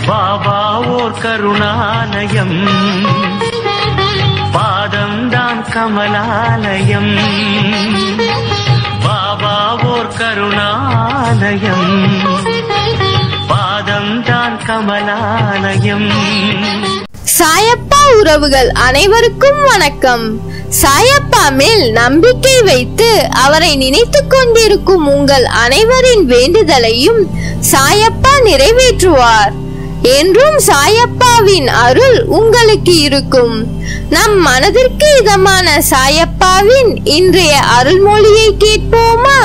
பாபா ஓர் கருணாலயம் பாதம்தான் கமலாலயம் பாபா ஓர் கருணாலயம் பாதம்தான் கமலாலயம் சாயப்பா உறவுகள் அனைவருக்கும் வணக்கம் சாயப்பா மேல் நம்பிக்கை வைத்து அவரை நினைத்துக் கொண்டிருக்கும் உங்கள் அனைவரின் வேண்டுதலையும் சாயப்பா நிறைவேற்றுவார் என்றும் சாயப்பாவின் அருள் உங்களுக்கு இருக்கும் நம் மனதிற்கு இதமான சாயப்பாவின் இன்றைய அருள்மொழியை கேட்போமா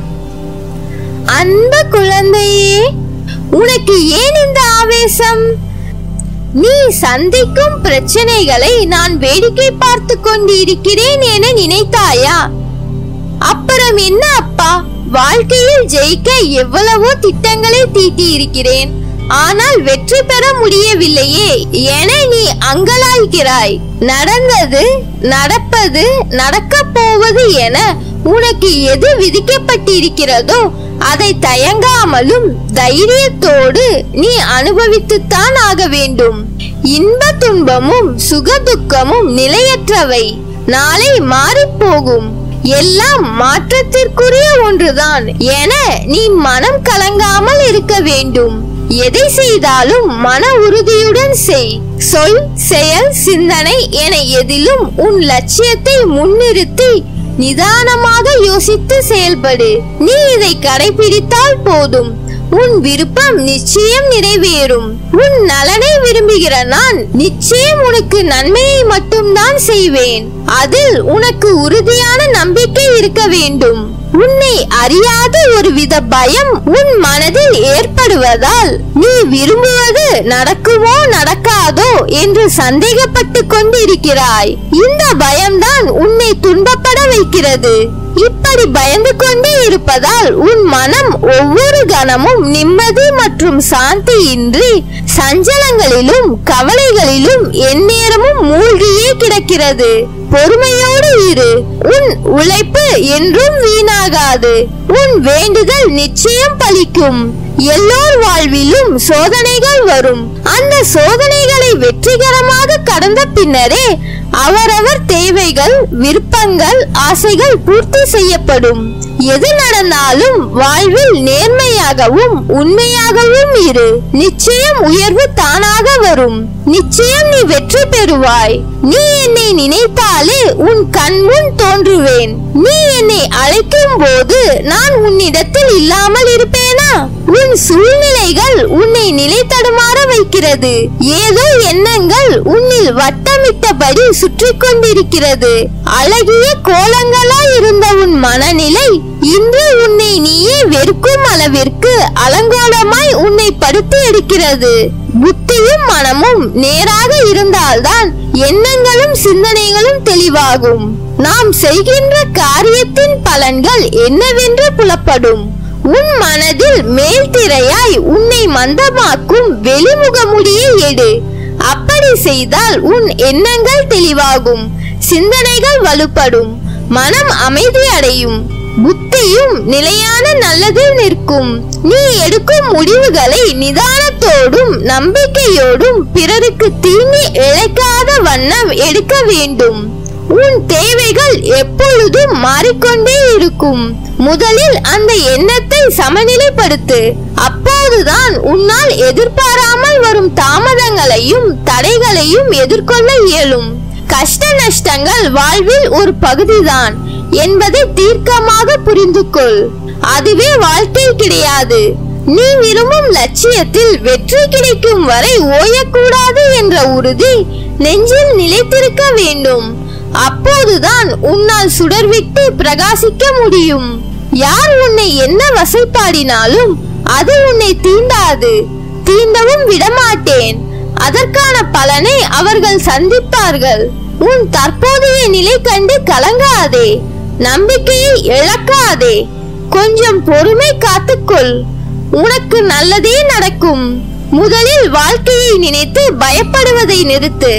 அன்பு குழந்தையே உனக்கு ஏன் இந்த ஆவேசம் நீ சந்திக்கும் பிரச்சனைகளை நான் வேடிக்கை பார்த்து கொண்டிருக்கிறேன் என நினைத்தாயா அப்புறம் என்ன அப்பா வாழ்க்கையில் ஜெயிக்க எவ்வளவோ திட்டங்களை தீட்டி இருக்கிறேன் ஆனால் வெற்றி பெற முடியவில்லையே என நீ அங்கலாய்க்கிறாய் நடந்தது நடப்பது நடக்கப் போவது என உனக்கு எது விதிக்கப்பட்டிருக்கிறதோ அதை தயங்காமலும் தைரியத்தோடு நீ அனுபவித்துத்தான் ஆக வேண்டும் இன்ப துன்பமும் சுக துக்கமும் நிலையற்றவை நாளை மாறிப்போகும் எல்லாம் மாற்றத்திற்குரிய ஒன்றுதான் என நீ மனம் கலங்காமல் இருக்க வேண்டும் எதை செய்தாலும் மன உறுதியுடன் செய் சொல் செயல் சிந்தனை என எதிலும் உன் லட்சியத்தை முன்னிறுத்தி நிதானமாக யோசித்து செயல்படு நீ இதை கடைபிடித்தால் போதும் உன் விருப்பம் நிச்சயம் நிறைவேறும் உன் நலனை விரும்புகிற நான் நிச்சயம் உனக்கு நன்மையை மட்டும்தான் செய்வேன் அதில் உனக்கு உறுதியான நம்பிக்கை இருக்க வேண்டும் உன்னை அறியாத ஒரு வித பயம் உன் மனதில் ஏற்படுவதால் நீ விரும்புவது நடக்குமோ நடக்காதோ என்று சந்தேகப்பட்டு கொண்டிருக்கிறாய் இந்த பயம்தான் உன்னை துன்பப்பட வைக்கிறது இப்படி பயந்து கொண்டே இருப்பதால் உன் மனம் ஒவ்வொரு கணமும் நிம்மதி மற்றும் சாந்தியின்றி சஞ்சலங்களிலும் கவலைகளிலும் எந்நேரமும் மூழ்கியே கிடக்கிறது பொறுமையோடு இரு உன் உழைப்பு என்றும் வீணாகாது உன் வேண்டுதல் நிச்சயம் பலிக்கும் எல்லோர் வாழ்விலும் சோதனைகள் வரும் அந்த சோதனைகளை வெற்றிகரமாக கடந்த பின்னரே அவரவர் தேவைகள் விருப்பங்கள் ஆசைகள் பூர்த்தி செய்யப்படும் எது நடந்தாலும் வாழ்வில் நேர்மையாகவும் உண்மையாகவும் இரு நிச்சயம் உயர்வு தானாக வரும் நிச்சயம் நீ வெற்றி பெறுவாய் நீ என்னை நினைத்தாலே உன் கண் முன் தோன்றுவேன் நீ என்னை அழைக்கும் போது நான் உன்னிடத்தில் இல்லாமல் இருப்பேனா உன் சூழ்நிலைகள் உன்னை நிலை தடுமாற வைக்கிறது ஏதோ எண்ணங்கள் உன்னில் வட்டமிட்டபடி சுற்றி கொண்டிருக்கிறது அழகிய கோலங்களாய் இருந்த உன் மனநிலை இன்று உன்னை நீயே வெறுக்கும் அளவிற்கு அலங்கோலமாய் உன்னை படுத்து எடுக்கிறது புத்தியும் மனமும் நேராக இருந்தால்தான் எண்ணங்களும் சிந்தனைகளும் தெளிவாகும் நாம் செய்கின்ற காரியத்தின் பலன்கள் என்னவென்று புலப்படும் உன் மனதில் மேல் திரையாய் உன்னை மந்தமாக்கும் வெளிமுகமுடியை எடு அப்படி செய்தால் உன் எண்ணங்கள் தெளிவாகும் சிந்தனைகள் வலுப்படும் மனம் அமைதி அடையும் புத்தியும் நிலையான நல்லதில் நிற்கும் நீ எடுக்கும் முடிவுகளை நிதானத்தோடும் நம்பிக்கையோடும் பிறருக்கு தீங்கி இழைக்காத வண்ணம் எடுக்க வேண்டும் உன் தேவைகள் எப்பொழுதும் மாறிக்கொண்டே இருக்கும் முதலில் அந்த எண்ணத்தை சமநிலைப்படுத்து அப்போதுதான் உன்னால் எதிர்பாராமல் வரும் தாமதங்களையும் தடைகளையும் எதிர்கொள்ள இயலும் கஷ்ட நஷ்டங்கள் வாழ்வில் ஒரு பகுதிதான் என்பதை தீர்க்கமாக புரிந்து கொள் அதுவே வாழ்க்கை கிடையாது நீ விரும்பும் லட்சியத்தில் வெற்றி கிடைக்கும் வரை ஓயக்கூடாது என்ற உறுதி நெஞ்சில் நிலைத்திருக்க வேண்டும் அப்போதுதான் உன்னால் சுடர்விட்டு பிரகாசிக்க முடியும் யார் உன்னை என்ன வசைப்பாடினாலும் அது உன்னை தீண்டாது தீண்டவும் விடமாட்டேன் அதற்கான பலனை அவர்கள் சந்திப்பார்கள் உன் தற்போதைய நிலை கண்டு கலங்காதே நம்பிக்கையை இழக்காதே கொஞ்சம் பொறுமை காத்துக்கொள் உனக்கு நல்லதே நடக்கும் முதலில் வாழ்க்கையை நினைத்து பயப்படுவதை நிறுத்து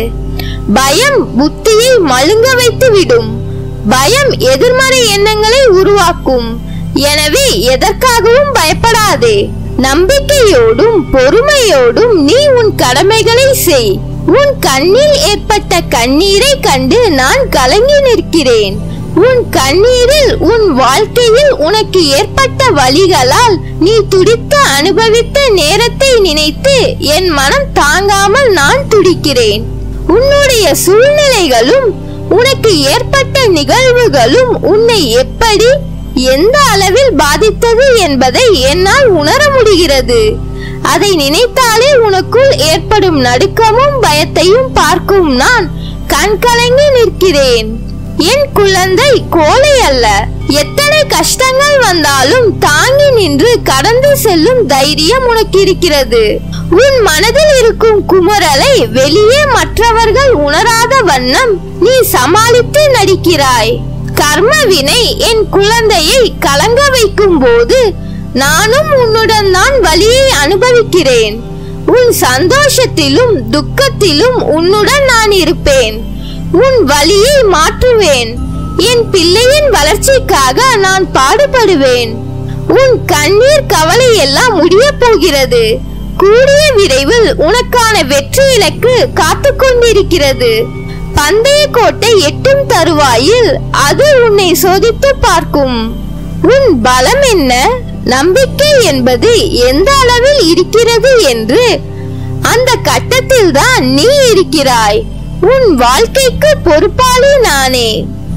பயம் புத்தியை மழுங்க வைத்து விடும் பயம் எதிர்மறை எண்ணங்களை உருவாக்கும் எனவே எதற்காகவும் பயப்படாதே நம்பிக்கையோடும் பொறுமையோடும் நீ உன் கடமைகளை செய் உன் கண்ணில் ஏற்பட்ட கண்ணீரை கண்டு நான் கலங்கி நிற்கிறேன் உன் கண்ணீரில் உன் வாழ்க்கையில் உனக்கு ஏற்பட்ட வழிகளால் நீ துடித்து அனுபவித்த நேரத்தை நினைத்து என் மனம் தாங்காமல் நான் துடிக்கிறேன் உன்னுடைய சூழ்நிலைகளும் உனக்கு ஏற்பட்ட நிகழ்வுகளும் உன்னை எப்படி எந்த அளவில் பாதித்தது என்பதை என்னால் உணர முடிகிறது அதை நினைத்தாலே உனக்குள் ஏற்படும் நடுக்கமும் பயத்தையும் பார்க்கும் நான் கண்கலங்கி நிற்கிறேன் என் குழந்தை கோழை அல்ல எத்தனை கஷ்டங்கள் வந்தாலும் தாங்கி நின்று கடந்து செல்லும் தைரியம் உனக்கு இருக்கிறது உன் மனதில் இருக்கும் குமுறலை வெளியே மற்றவர்கள் உணராத வண்ணம் நீ சமாளித்து நடிக்கிறாய் கர்ம வினை என் குழந்தையை கலங்க வைக்கும் போது நானும் உன்னுடன் தான் வலியை அனுபவிக்கிறேன் உன் சந்தோஷத்திலும் துக்கத்திலும் உன்னுடன் நான் இருப்பேன் உன் வலியை மாற்றுவேன் என் பிள்ளையின் வளர்ச்சிக்காக நான் பாடுபடுவேன் உன் கண்ணீர் கவலை எல்லாம் முடிய போகிறது கூடிய விரைவில் உனக்கான வெற்றி இலக்கு காத்து கொண்டிருக்கிறது பந்தய கோட்டை எட்டும் தருவாயில் அது உன்னை சோதித்து பார்க்கும் உன் பலம் என்ன நம்பிக்கை என்பது எந்த அளவில் இருக்கிறது என்று அந்த கட்டத்தில் தான் நீ இருக்கிறாய் உன் வாழ்க்கைக்கு பொறுப்பாளி நானே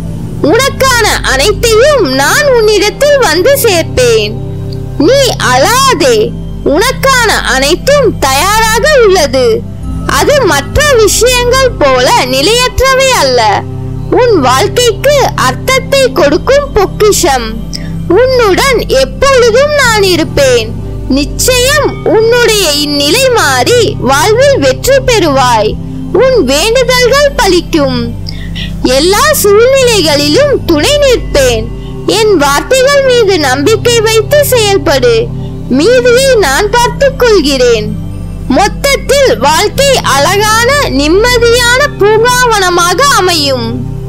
உனக்கான அனைத்தையும் நான் உன்னிடத்தில் வந்து சேர்ப்பேன் நீ அழாதே உனக்கான அனைத்தும் தயாராக உள்ளது அது மற்ற விஷயங்கள் போல நிலையற்றவை அல்ல உன் வாழ்க்கைக்கு அர்த்தத்தை கொடுக்கும் பொக்கிஷம் உன்னுடன் எப்பொழுதும் நான் இருப்பேன் நிச்சயம் உன்னுடைய இந்நிலை மாறி வாழ்வில் வெற்றி பெறுவாய் உன் வேண்டுதல்கள் பலிக்கும் எல்லா சூழ்நிலைகளிலும் துணை நிற்பேன் என் வார்த்தைகள் மீது நம்பிக்கை வைத்து செயல்படு மீதியை நான் பார்த்துக் கொள்கிறேன் மொத்தத்தில் வாழ்க்கை அழகான நிம்மதியான பூங்காவனமாக அமையும்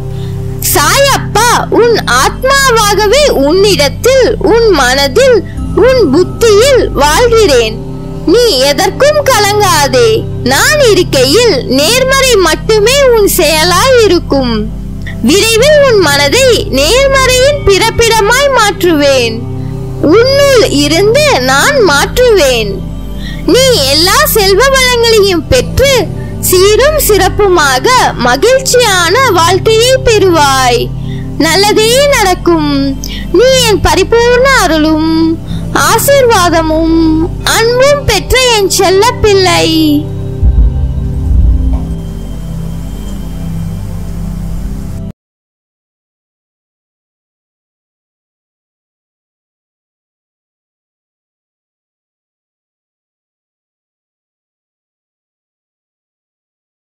சாயப்பா உன் ஆத்மாவாகவே உன்னிடத்தில் உன் மனதில் உன் புத்தியில் வாழ்கிறேன் நீ எதற்கும் கலங்காதே நான் இருக்கையில் நேர்மறை மட்டுமே உன் செயலாய் இருக்கும் விரைவில் உன் மனதை நேர்மறையின் பிறப்பிடமாய் மாற்றுவேன் உன்னுள் இருந்து நான் மாற்றுவேன் நீ எல்லா செல்வ வளங்களையும் பெற்று சீரும் சிறப்புமாக மகிழ்ச்சியான வாழ்க்கையை பெறுவாய் நல்லதே நடக்கும் நீ என் பரிபூர்ண அருளும் ஆசீர்வாதமும் அன்பும் பெற்ற என் செல்ல பிள்ளை